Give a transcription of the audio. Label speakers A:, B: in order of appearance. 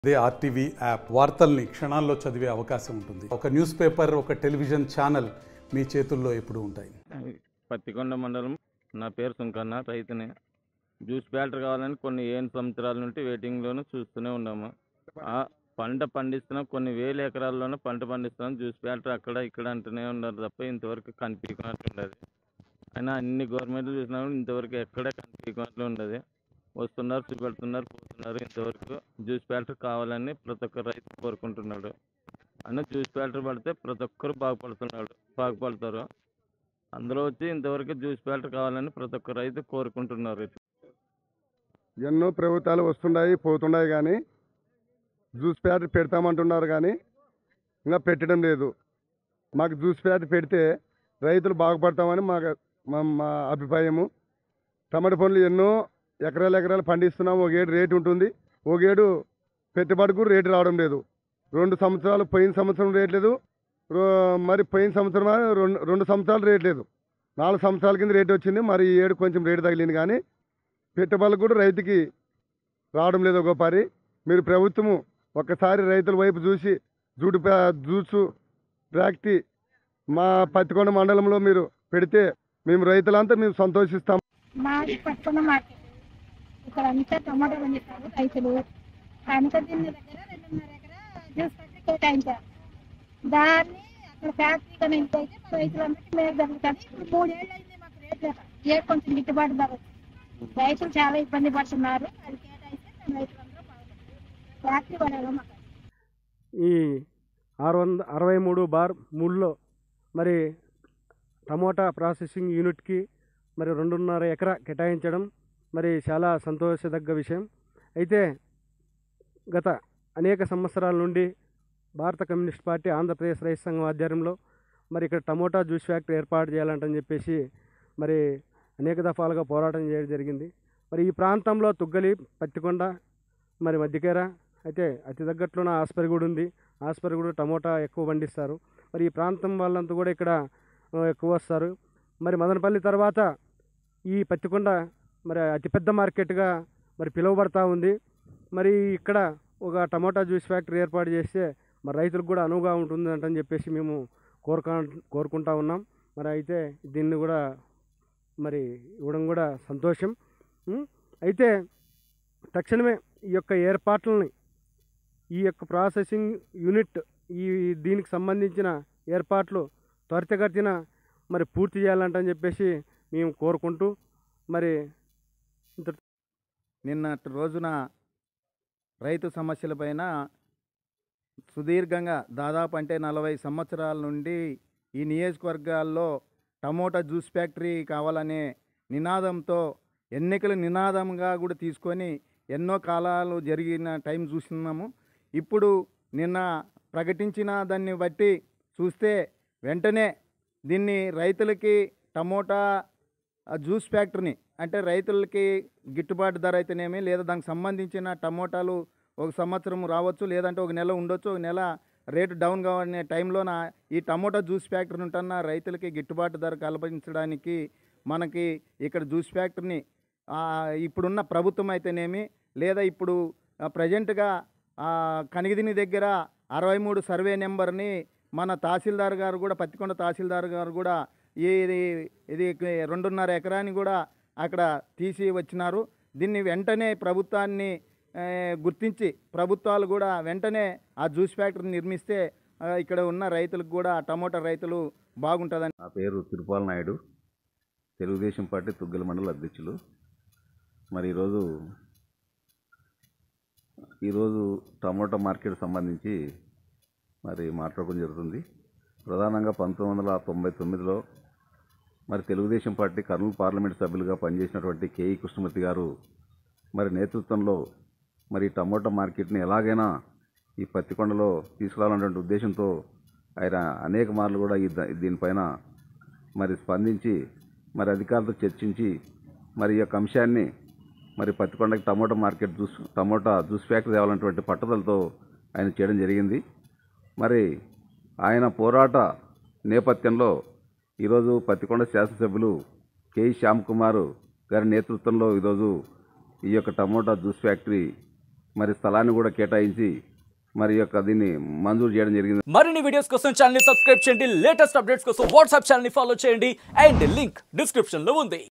A: అదే RTV app వార్తల్ని క్షణాల్లో చదివే అవకాశం ఉంటుంది ఒక న్యూస్ పేపర్ ఒక టెలివిజన్ ఛానల్ మీ చేతుల్లో ఎప్పుడూ ఉంటాయి
B: పత్తికొండ మండలం నా పేరు సుంకన్న రైతుని జ్యూస్ బ్యాటర్ కావాలని కొన్ని ఏడు సంవత్సరాల నుండి వెయిటింగ్లోనూ చూస్తూనే ఉన్నాము ఆ పంట పండిస్తున్నాం కొన్ని వేల ఎకరాల్లోనూ పంట పండిస్తున్నాం జ్యూస్ బ్యాటర్ అక్కడ ఇక్కడ అంటూనే ఉన్నారు తప్ప ఇంతవరకు కనిపించినట్టు ఉండదు అయినా అన్ని గవర్నమెంట్లు చూసినా కూడా ఇంతవరకు ఎక్కడ కనిపించినట్లు ఉండదు వస్తున్నారు చూపెడుతున్నారు పోతున్నారు ఇంతవరకు జ్యూస్ బ్యాటర్ కావాలని ప్రతి ఒక్క రైతు కోరుకుంటున్నాడు అయినా జ్యూస్ బ్యాటర్ పడితే ప్రతి ఒక్కరు బాగుపడుతున్నాడు బాగుపడతారు అందులో వచ్చి ఇంతవరకు జ్యూస్ బ్యాటర్ కావాలని ప్రతి ఒక్క రైతు కోరుకుంటున్నారు
C: ఎన్నో ప్రభుత్వాలు వస్తున్నాయి పోతున్నాయి కానీ జ్యూస్ ప్యాకెట్ పెడతామంటున్నారు కానీ ఇంకా పెట్టడం లేదు మాకు జ్యూస్ ప్యాకెట్ పెడితే రైతులు బాగుపడతామని మాకు మా మా అభిప్రాయము టమాటా పండ్లు ఎన్నో ఎకరాలు ఎకరాలు పండిస్తున్నాం ఒక ఏడు రేటు ఉంటుంది ఒక ఏడు పెట్టుబడి కూడా రేటు రావడం లేదు రెండు సంవత్సరాలు పోయిన సంవత్సరం రేట్ లేదు రో- మరి పోయిన సంవత్సరం రెండు రెండు సంవత్సరాలు రేట్ లేదు నాలుగు సంవత్సరాల కింద రేట్ వచ్చింది మరి ఈ ఏడు కొంచెం రేటు తగిలింది కానీ పెట్టుబడులు కూడా రైతుకి రావడం లేదు ఒక పరి మీరు ప్రభుత్వము ఒక్కసారి రైతుల వైపు చూసి జూటు ప్యా- జ్యూసు ప్రాక్టీ మా పత్తికొండ మండలంలో మీరు పెడితే మేము రైతులంతా మేము సంతోషిస్తాం
D: మాది పట్టుకున్న మార్కెట్ ఇక్కడ అంతా టమాటా పండిస్తారు రైతులు కనుక దీని దగ్గర రెండున్నర ఎకరా జ్యూస్ ఫ్యాక్టరీ కేటాయించారు దాన్ని అక్కడ ఫ్యాక్టరీ కానీ అయితే మా రైతులందరికీ మేలు జరుగుతుంది ఇప్పుడు మూడేళ్ళు అయింది మాకు రేట్ లేక ఏ కొంచెం గిట్టుబాటు ధర వచ్చింది రైతులు చాలా ఇబ్బంది పడుతున్నారు అది కేటాయిస్తే మేము రైతులందరూ బాగుంటాం ఫ్యాక్టరీ పడాలి మాకు
E: ఈ ఆరు వంద అరవై మూడు బార్ మూడులో మరి టమోటా ప్రాసెసింగ్ యూనిట్కి మరి రెండున్నర ఎకరా కేటాయించడం మరి చాలా సంతోషదగ్గ విషయం అయితే గత అనేక సంవత్సరాల నుండి భారత కమ్యూనిస్ట్ పార్టీ ఆంధ్రప్రదేశ్ రైతు సంఘం ఆధ్వర్యంలో మరి ఇక్కడ టమోటా జ్యూస్ ఫ్యాక్టరీ ఏర్పాటు చేయాలంటని చెప్పేసి మరి అనేక దఫాలుగా పోరాటం చేయడం జరిగింది మరి ఈ ప్రాంతంలో తుగ్గలి పత్తికొండ మరి మధ్యకేర అయితే అతి దగ్గరలోన ఆస్పరిగూడ ఉంది ఆస్పరిగూడ టమోటా ఎక్కువ పండిస్తారు మరి ఈ ప్రాంతం వాళ్ళంతా కూడా ఇక్కడ ఆ, ఎక్కువ వస్తారు మరి మదనపల్లి తర్వాత ఈ పత్తికొండ మరి అతిపెద్ద మార్కెట్గా మరి పిలువబడతా ఉంది మరి ఇక్కడ ఒక టమోటా జ్యూస్ ఫ్యాక్టరీ ఏర్పాటు చేస్తే మరి రైతులకు కూడా అనువుగా ఉంటుంది అంటని చెప్పేసి మేము కోరుకా కోరుకుంటా ఉన్నాం మరి అయితే దీన్ని కూడా మరి ఇవ్వడం కూడా సంతోషం ఉం? అయితే తక్షణమే ఈ యొక్క ఏర్పాట్లని ఈ యొక్క ప్రాసెసింగ్ యూనిట్ ఈ దీనికి సంబంధించిన ఏర్పాట్లు త్వరితగతిన మరి పూర్తి చేయాలంటని చెప్పేసి మేము కోరుకుంటూ మరి
F: నిన్నటి రోజున రైతు సమస్యలపైన సుదీర్ఘంగా దాదాపు అంటే నలభై సంవత్సరాల నుండి ఈ నియోజకవర్గాల్లో టమోటా జ్యూస్ ఫ్యాక్టరీ కావాలనే నినాదంతో ఎన్నికల నినాదంగా కూడా తీసుకొని ఎన్నో కాలాలు జరిగిన టైం చూస్తున్నాము ఇప్పుడు నిన్న ప్రకటించిన దాన్ని బట్టి చూస్తే వెంటనే దీన్ని రైతులకి టమోటా ఆ జ్యూస్ ఫ్యాక్టరీని అంటే రైతులకి గిట్టుబాటు ధర అయితేనేమి లేదా దానికి సంబంధించిన టమోటాలు ఒక సంవత్సరం రావచ్చు లేదంటే ఒక నెల ఉండొచ్చు ఒక నెల రేటు డౌన్ కావాలనే టైంలోన ఈ టమోటా జ్యూస్ ఫ్యాక్టరీ ఉంటున్న రైతులకి గిట్టుబాటు ధర కల్పించడానికి మనకి ఇక్కడ జ్యూస్ ఫ్యాక్టరీని ఆ, ఇప్పుడున్న ప్రభుత్వం అయితేనేమి లేదా ఇప్పుడు ప్రజెంట్గా కనిగిదిని దగ్గర అరవై మూడు సర్వే నెంబర్ని మన తహసీల్దార్ గారు కూడా పత్తికొండ తహసీల్దార్ గారు కూడా ఈ ఇది- ఇది రెండున్నర ఎకరాన్ని కూడా అక్కడ తీసి వచ్చినారు దీన్ని వెంటనే ప్రభుత్వాన్ని ఆ, గుర్తించి ప్రభుత్వాలు కూడా వెంటనే ఆ జ్యూస్ ఫ్యాక్టరీని నిర్మిస్తే ఆ, ఇక్కడ ఉన్న రైతులకు కూడా టమోటా రైతులు బాగుంటుందని
G: నా పేరు తిరుపాల నాయుడు తెలుగుదేశం పార్టీ తుగ్గల మండల అధ్యక్షులు మరి ఈరోజు ఈరోజు టమోటా మార్కెట్ సంబంధించి మరి మాట్లాడుకోవడం జరుగుతుంది ప్రధానంగా పంతొమ్మిది వందల తొంభై తొమ్మిదిలో మరి తెలుగుదేశం పార్టీ కర్నూలు పార్లమెంట్ సభ్యులుగా పనిచేసినటువంటి కేఈ కృష్ణమూర్తి గారు మరి నేతృత్వంలో మరి ఈ టమోటా మార్కెట్ని ఎలాగైనా ఈ పత్తికొండలో తీసుకురావాలనేటువంటి ఉద్దేశంతో ఆయన అనేక మార్లు కూడా ఈ ద- దీనిపైన మరి స్పందించి మరి అధికారులతో చర్చించి మరి ఈ యొక్క అంశాన్ని మరి పత్తికొండకి tomato market juice tomato juice factory తేవాలన్నటువంటి పట్టుదలతో ఆయన చేయడం జరిగింది మరి ఆయన పోరాట నేపథ్యంలో ఈరోజు పత్తికొండ శాసనసభ్యులు కేఈ శ్యామ్ కుమార్ గారి నేతృత్వంలో ఈరోజు ఈ యొక్క టమోటా జ్యూస్ ఫ్యాక్టరీ మరి స్థలాన్ని కూడా కేటాయించి మరి యొక్క దీన్ని మంజూరు చేయడం జరిగింది
H: మరిన్ని వీడియోస్ కోసం ఛానల్ సబ్స్క్రైబ్ చేయండి లేటెస్ట్ అప్డేట్స్ కోసం వాట్సాప్ ఛానల్ ఫాలో చేయండి అండ్ లింక్ డిస్క్రిప్షన్ లో ఉంది